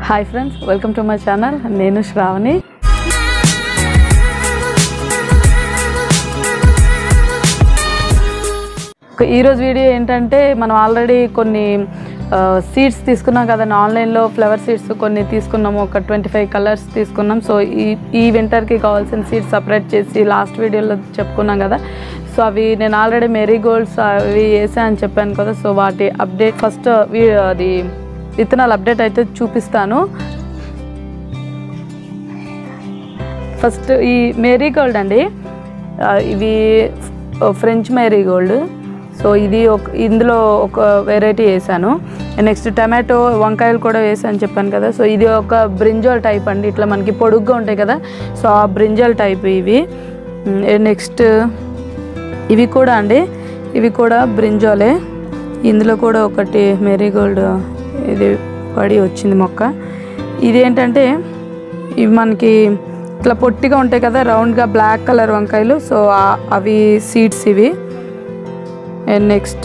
hi friends welcome to my channel నేను శ్రావణి ఈరోజు video ఏంటంటే మనం ఆల్రెడీ కొన్ని సీడ్స్ తీసుకున్నాం కదండి ఆన్లైన్లో ఫ్లవర్ సీడ్స్ కొన్ని తీసుకున్నాము ఒక ట్వంటీ ఫైవ్ కలర్స్ తీసుకున్నాం సో ఈ ఈ వింటర్కి కావాల్సిన సీడ్స్ సపరేట్ చేసి లాస్ట్ వీడియోలో చెప్పుకున్నాం కదా సో అవి నేను ఆల్రెడీ మెరీగోల్డ్స్ అవి వేసా అని చెప్పాను కదా సో వాటి అప్డేట్ ఫస్ట్ అది విత్తనాలు అప్డేట్ అయితే చూపిస్తాను ఫస్ట్ ఈ మేరీగోల్డ్ అండి ఆ, ఇవి ఫ్రెంచ్ మేరీగోల్డ్ సో ఇది ఒక ఇందులో ఒక వెరైటీ వేసాను నెక్స్ట్ టమాటో వంకాయలు కూడా వేసాను చెప్పాను కదా సో ఇది ఒక బ్రింజాల్ టైప్ అండి ఇట్లా మనకి పొడుగ్గా ఉంటాయి కదా సో ఆ బ్రింజాల్ టైప్ ఇవి నెక్స్ట్ ఇవి కూడా అండి ఇవి కూడా బ్రింజాలే ఇందులో కూడా ఒకటి మెరీగోల్డ్ ఇది పడి వచ్చింది మొక్క ఇది ఏంటంటే ఇవి మనకి ఇట్లా పొట్టిగా ఉంటాయి కదా రౌండ్గా బ్లాక్ కలర్ వంకాయలు సో ఆ- అవి సీడ్స్ ఇవి and next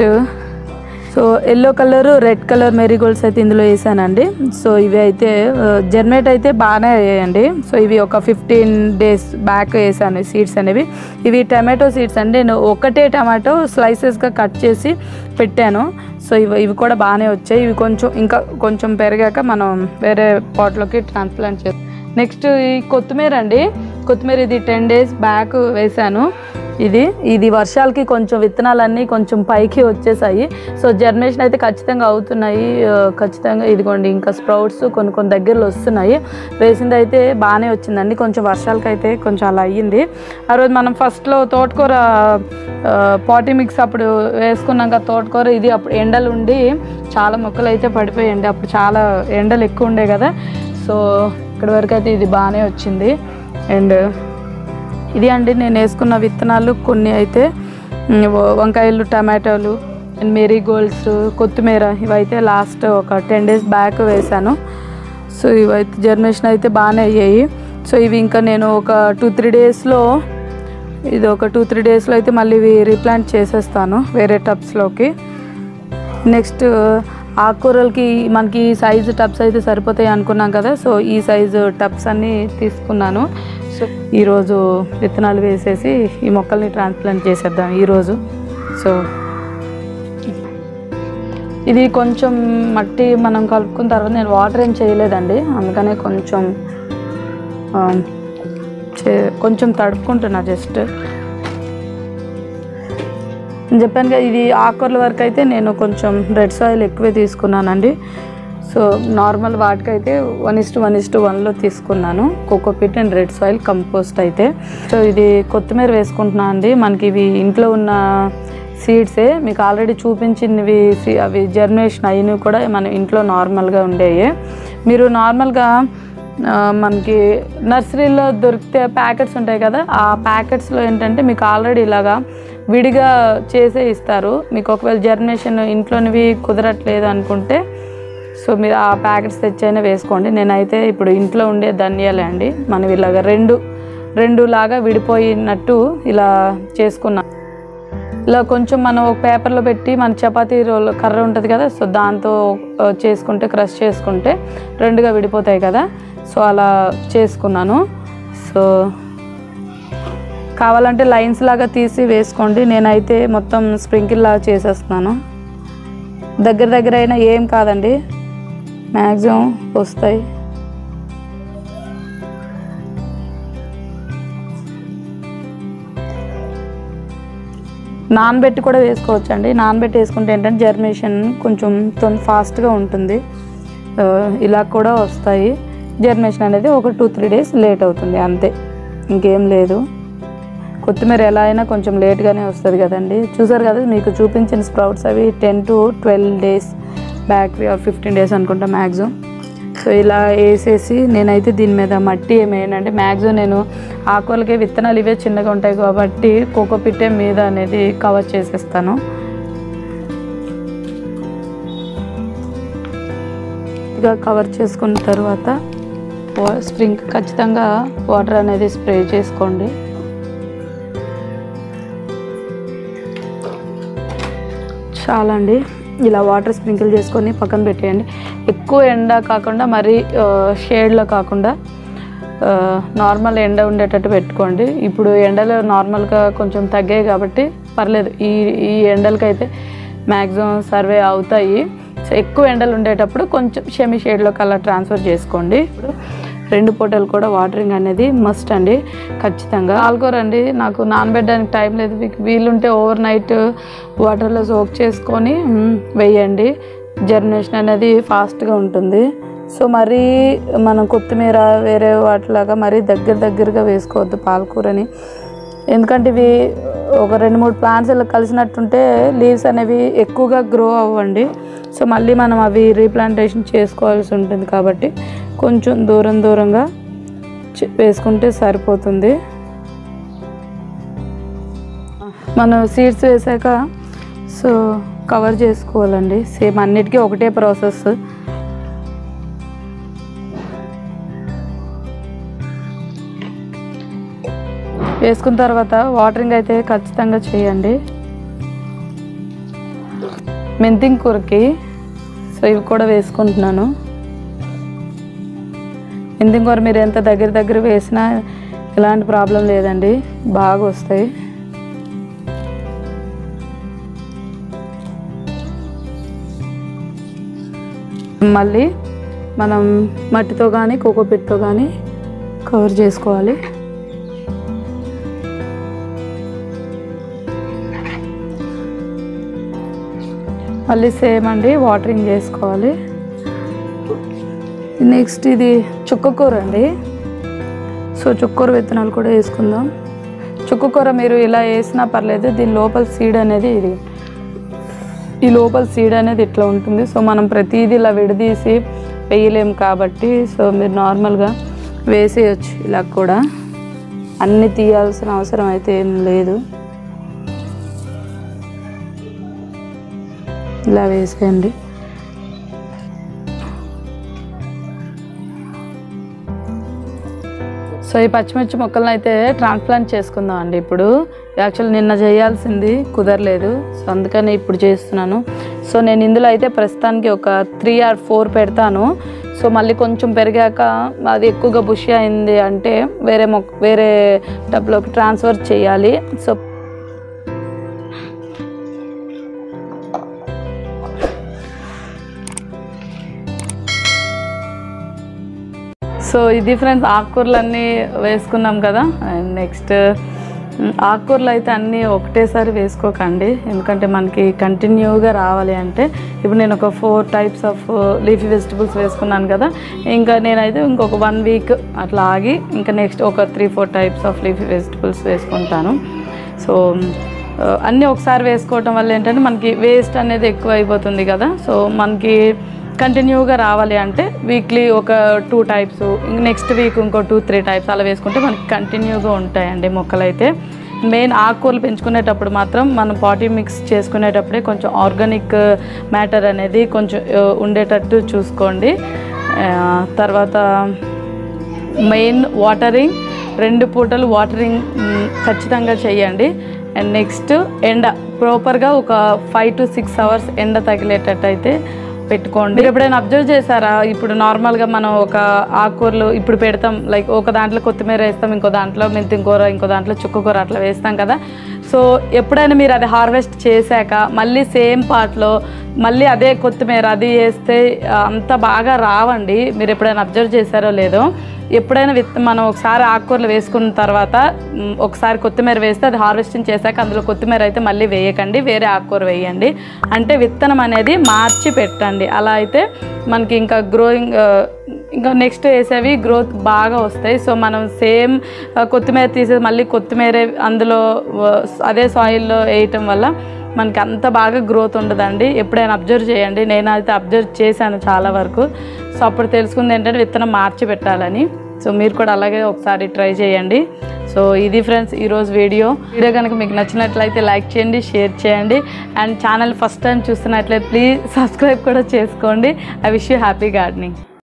so yellow colour red colour marigolds అయితే ఇందులో వేసానండి సో ఇవి అయితే జర్మేట్ అయితే బాగానే అయ్యాయండి సో ఇవి ఒక ఫిఫ్టీన్ డేస్ బ్యాక్ వేసాను సీడ్స్ అనేవి ఇవి టమాటో సీడ్స్ అండి నేను ఒకటే టమాటో స్లైసెస్గా కట్ చేసి పెట్టాను సో ఇవి ఇవి కూడా బాగానే వచ్చాయి ఇవి కొంచెం ఇంకా కొంచెం పెరిగాక మనం వేరే పాట్లోకి ట్రాన్స్ప్లాంట్ చేస్తాం నెక్స్ట్ ఈ కొత్తిమీర అండి కొత్తిమీర ఇది టెన్ డేస్ బ్యాక్ వేసాను ఇది ఇది వర్షాలకి కొంచెం విత్తనాలన్నీ కొంచెం పైకి వచ్చేసాయి సో జర్మినేషన్ అయితే ఖచ్చితంగా అవుతున్నాయి ఆ, ఖచ్చితంగా ఇదిగోండి ఇంకా స్ప్రౌట్స్ కొన్ని కొన్ని దగ్గరలో వస్తున్నాయి వేసింది అయితే బాగానే వచ్చిందండి కొంచెం వర్షాలకి అయితే కొంచెం అలా అయ్యింది ఆ రోజు మనం ఫస్ట్లో తోటకూర పాటీ మిక్స్ అప్పుడు వేసుకున్నాం కదా తోటకూర ఇది అప్పుడు ఎండలు ఉండి చాలా మొక్కలు అయితే పడిపోయాయండి అప్పుడు చాలా ఎండలు ఎక్కువ ఉండే కదా సో ఇక్కడ వరకు అయితే ఇది బాగానే వచ్చింది అండ్ ఇది అండి నేను వేసుకున్న విత్తనాలు కొన్ని అయితే ఉమ్, వ- వంకాయలు టమాటోలు అండ్ మేరీగోల్డ్స్ కొత్తిమీర ఇవైతే లాస్ట్ ఒక టెన్ డేస్ బ్యాక్ వేశాను సో ఇవైతే జర్మినేషన్ అయితే బాగానే అయ్యాయి సో ఇవి ఇంకా నేను ఒక టూ త్రీ డేస్లో ఇది ఒక టూ త్రీ డేస్లో అయితే మళ్ళీ ఇవి రీప్లాంట్ చేసేస్తాను వేరే టబ్స్లోకి నెక్స్ట్ ఆకుకూరలకి మనకి ఈ సైజు టబ్స్ అయితే సరిపోతాయి అనుకున్నాం కదా సో ఈ సైజు టబ్స్ అన్నీ తీసుకున్నాను సో ఈరోజు విత్తనాలు వేసేసి ఈ మొక్కల్ని ట్రాన్స్ప్లాంట్ చేసేద్దాం ఈరోజు సో ఇది కొంచెం మట్టి మనం కలుపుకున్న తర్వాత నేను వాటర్ ఏం చేయలేదండి అందుకనే కొంచెం ఆ, చే- కొంచెం తడుపుకుంటున్నా జస్ట్ నేను చెప్పాను కదా ఇది ఆకుకూరల వరకు అయితే నేను కొంచెం రెడ్ సాయిల్ ఎక్కువే తీసుకున్నానండి సో నార్మల్ వాటికైతే one is to one is to వన్లో తీసుకున్నాను cocopeat and red soil compost అయితే సో ఇది కొత్తిమీర వేసుకుంటున్నాను అండి మనకి ఇవి ఇంట్లో ఉన్న సీడ్సే మీకు ఆల్రెడీ చూపించినవి సి- అవి జర్మినేషన్ అయినవి కూడా మన ఇంట్లో నార్మల్గా ఉండేవి మీరు నార్మల్గా ఆ, మనకి నర్సరీలో దొరికితే ప్యాకెట్స్ ఉంటాయి కదా ఆ ప్యాకెట్స్లో ఏంటంటే మీకు ఆల్రెడీ ఇలాగా విడిగా చేసే ఇస్తారు మీకు ఒకవేళ జర్మినేషన్ ఇంట్లోనివి కుదరట్లేదు అనుకుంటే సో మీరు ఆ ప్యాకెట్స్ తెచ్చైనా వేసుకోండి నేనైతే ఇప్పుడు ఇంట్లో ఉండే ధనియాలే అండి మనం ఇలాగ రెండు రెండు లాగా విడిపోయినట్టు ఇలా చేసుకున్నా ఇలా కొంచెం మనం ఒక పేపర్లో పెట్టి మన చపాతీ రోల్ కర్ర ఉంటుంది కదా సో దాంతో ఆ, చేసుకుంటే క్రష్ చేసుకుంటే రెండుగా విడిపోతాయి కదా సో అలా చేసుకున్నాను సో కావాలంటే లైన్స్ లాగా తీసి వేసుకోండి నేనైతే మొత్తం స్ప్రింకిల్ లాగా చేసేస్తున్నాను దగ్గర దగ్గర అయినా ఏం కాదండి మ్యాక్సిమం వస్తాయి నానబెట్టి కూడా వేసుకోవచ్చు అండి నానబెట్టి వేసుకుంటే ఏంటంటే జర్మినేషన్ కొంచెం తొంద ఫాస్ట్గా ఉంటుంది ఆ, ఇలా కూడా వస్తాయి జర్మినేషన్ అనేది ఒక టూ త్రీ డేస్ లేట్ అవుతుంది అంతే ఇంకేం లేదు కొత్తిమీర ఎలా అయినా కొంచెం లేట్గానే వస్తుంది కదండి చూసారు కదా మీకు చూపించిన స్ప్రౌట్స్ అవి ten to twelve days back fifteen days అనుకుంటా మ్యాక్సిమం సో ఇలా వేసేసి నేనైతే దీని మీద మట్టి ఏమేనంటే మ్యాక్సిమం నేను ఆకులకి విత్తనాలు ఇవే చిన్నగా ఉంటాయి కాబట్టి కోకో పిట్టే మీద అనేది కవర్ చేసేస్తాను ఇక కవర్ చేసుకున్న తర్వాత వా- స్ప్రింక్ ఖచ్చితంగా వాటర్ అనేది స్ప్రే చేసుకోండి చాలా అండి ఇలా వాటర్ స్ప్రింకిల్ చేసుకొని పక్కన పెట్టేయండి ఎక్కువ ఎండ కాకుండా మరీ షేడ్లో కాకుండా ఆ, నార్మల్ ఎండ ఉండేటట్టు పెట్టుకోండి ఇప్పుడు ఎండలు నార్మల్గా కొంచెం తగ్గాయి కాబట్టి పర్లేదు ఈ ఈ ఎండలకైతే మ్యాక్సిమం సర్వే అవుతాయి సో ఎక్కువ ఎండలు ఉండేటప్పుడు కొంచెం షెమి షేడ్లోకి అలా ట్రాన్స్ఫర్ చేసుకోండి ఇప్పుడు రెండు పూటలు కూడా వాటరింగ్ అనేది మస్ట్ అండి ఖచ్చితంగా ఆల్కోర్ అండి నాకు నానబెట్టడానికి టైం లేదు మీకు వీలుంటే ఓవర్ నైట్ వాటర్లో సోక్ చేసుకొని మ్, వేయండి జర్మినేషన్ అనేది ఫాస్ట్గా ఉంటుంది సో మరీ మనం కొత్తిమీర వేరే వాటిలాగా మరీ దగ్గర దగ్గరగా వేసుకోవద్దు పాలకూరని ఎందుకంటే ఇవి ఒక రెండు మూడు ప్లాంట్స్ ఇలా కలిసినట్టుంటే లీవ్స్ అనేవి ఎక్కువగా గ్రో అవ్వండి సో మళ్ళీ మనం అవి రీప్లాంటేషన్ చేసుకోవాల్సి ఉంటుంది కాబట్టి కొంచెం దూరం దూరంగా చే- వేసుకుంటే సరిపోతుంది మనం సీడ్స్ వేసాక సో కవర్ చేసుకోవాలండి సేమ్ అన్నిటికీ ఒకటే ప్రాసెస్ వేసుకున్న తర్వాత వాటరింగ్ అయితే ఖచ్చితంగా చేయండి మెంతింగ్ కూరకి సో ఇవి కూడా వేసుకుంటున్నాను మెంతింగ్ కూర మీరు ఎంత దగ్గర దగ్గర వేసినా ఎలాంటి ప్రాబ్లం లేదండి బాగా వస్తాయి మళ్ళీ మనం మట్టితో కానీ కోకోపిట్తో కానీ కవర్ చేసుకోవాలి మళ్ళీ సేమ్ అండి వాటరింగ్ చేసుకోవాలి నెక్స్ట్ ఇది చుక్కకూర అండి సో చుక్కకూర విత్తనాలు కూడా వేసుకుందాం చుక్కకూర మీరు ఇలా వేసినా పర్లేదు దీని లోపల సీడ్ అనేది ఇది ఈ లోపల సీడ్ అనేది ఇట్లా ఉంటుంది సో మనం ప్రతిదీ ఇలా విడదీసి వేయలేం కాబట్టి సో మీరు నార్మల్గా వేసేయచ్చు ఇలా కూడా అన్ని తీయాల్సిన అవసరం అయితే ఏం లేదు ఇలా వేసేయండి సో ఈ పచ్చిమిర్చి మొక్కలను అయితే ట్రాన్స్ప్లాంట్ చేసుకుందాం అండి ఇప్పుడు యాక్చువల్ నిన్న చేయాల్సింది కుదరలేదు సో అందుకని ఇప్పుడు చేస్తున్నాను సో నేను ఇందులో అయితే ప్రస్తుతానికి ఒక త్రీ ఆర్ ఫోర్ పెడతాను సో మళ్ళీ కొంచెం పెరిగాక అది ఎక్కువగా బుషి అయింది అంటే వేరే మొక్క వేరే టబ్లోకి ట్రాన్స్ఫర్ చేయాలి సో సో ఇది ఫ్రెండ్స్ ఆకుకూరలన్నీ వేసుకున్నాం కదా అండ్ నెక్స్ట్ ఆకుకూరలు అయితే అన్నీ ఒకటేసారి వేసుకోకండి ఎందుకంటే మనకి కంటిన్యూగా రావాలి అంటే ఇప్పుడు నేను ఒక four types of leafy vegetables వేసుకున్నాను కదా ఇంకా నేనైతే ఇంకొక వన్ వీక్ అట్లా ఆగి ఇంకా నెక్స్ట్ ఒక three four types of leafy vegetables వేసుకుంటాను సో ఆ, అన్నీ ఒకసారి వేసుకోవటం వల్ల ఏంటంటే మనకి వేస్ట్ అనేది ఎక్కువ అయిపోతుంది కదా సో మనకి కంటిన్యూగా రావాలి అంటే వీక్లీ ఒక టూ టైప్స్ నెక్స్ట్ వీక్ ఇంకో టూ త్రీ టైప్స్ అలా వేసుకుంటే మనకి కంటిన్యూగా ఉంటాయండి మొక్కలు అయితే మెయిన్ ఆకుకూరలు పెంచుకునేటప్పుడు మాత్రం మనం పాటీ మిక్స్ చేసుకునేటప్పుడే కొంచెం ఆర్గానిక్ మ్యాటర్ అనేది కొంచెం ఆ, ఉండేటట్టు చూసుకోండి ఆ, తర్వాత మెయిన్ వాటరింగ్ రెండు పూటలు వాటరింగ్ మ్, ఖచ్చితంగా చేయండి అండ్ నెక్స్ట్ ఎండ ప్రాపర్గా ఒక ఫైవ్ టు సిక్స్ అవర్స్ ఎండ తగిలేటట్టు అయితే పెట్టుకోండి మీరు ఎప్పుడైనా అబ్జర్వ్ చేశారా ఇప్పుడు నార్మల్గా మనం ఒక ఆకుకూరలు ఇప్పుడు పెడతాం లైక్ ఒక దాంట్లో కొత్తిమీర వేస్తాం ఇంకో దాంట్లో మెంతి కూర ఇంకో దాంట్లో చుక్క కూర అట్లా వేస్తాం కదా సో ఎప్పుడైనా మీరు అది హార్వెస్ట్ చేశాక మళ్ళీ సేమ్ పార్ట్లో మళ్ళీ అదే కొత్తిమీర అది వేస్తే ఆ, అంత బాగా రావండి మీరు ఎప్పుడైనా అబ్జర్వ్ చేశారో లేదో ఎప్పుడైనా విత్ మనం ఒకసారి ఆకుకూరలు వేసుకున్న తర్వాత మ్, ఒకసారి కొత్తిమీర వేస్తే అది హార్వెస్టింగ్ చేశాక అందులో కొత్తిమీర అయితే మళ్ళీ వేయకండి వేరే ఆకుకూర వేయండి అంటే విత్తనం అనేది మార్చి పెట్టండి అలా అయితే మనకి ఇంకా గ్రోయింగ్ ఇంకా నెక్స్ట్ వేసేవి గ్రోత్ బాగా వస్తాయి సో మనం సేమ్ కొత్తిమీర తీసేది మళ్ళీ కొత్తిమీర అందులో ఆ, అదే సాయిల్లో వేయటం వల్ల మనకి అంత బాగా గ్రోత్ ఉండదండి ఎప్పుడైనా అబ్జర్వ్ చేయండి నేను అయితే అబ్జర్వ్ చేశాను చాలా వరకు సో అప్పుడు తెలుసుకుంది ఏంటంటే విత్తనం మార్చి పెట్టాలని సో మీరు కూడా అలాగే ఒకసారి ట్రై చేయండి సో ఇది ఫ్రెండ్స్ ఈరోజు వీడియో వీడియో కనుక మీకు నచ్చినట్లయితే లైక్ చేయండి షేర్ చేయండి అండ్ ఛానల్ ఫస్ట్ టైం చూస్తున్నట్లయితే ప్లీజ్ సబ్స్క్రైబ్ కూడా చేసుకోండి I wish you happy gardening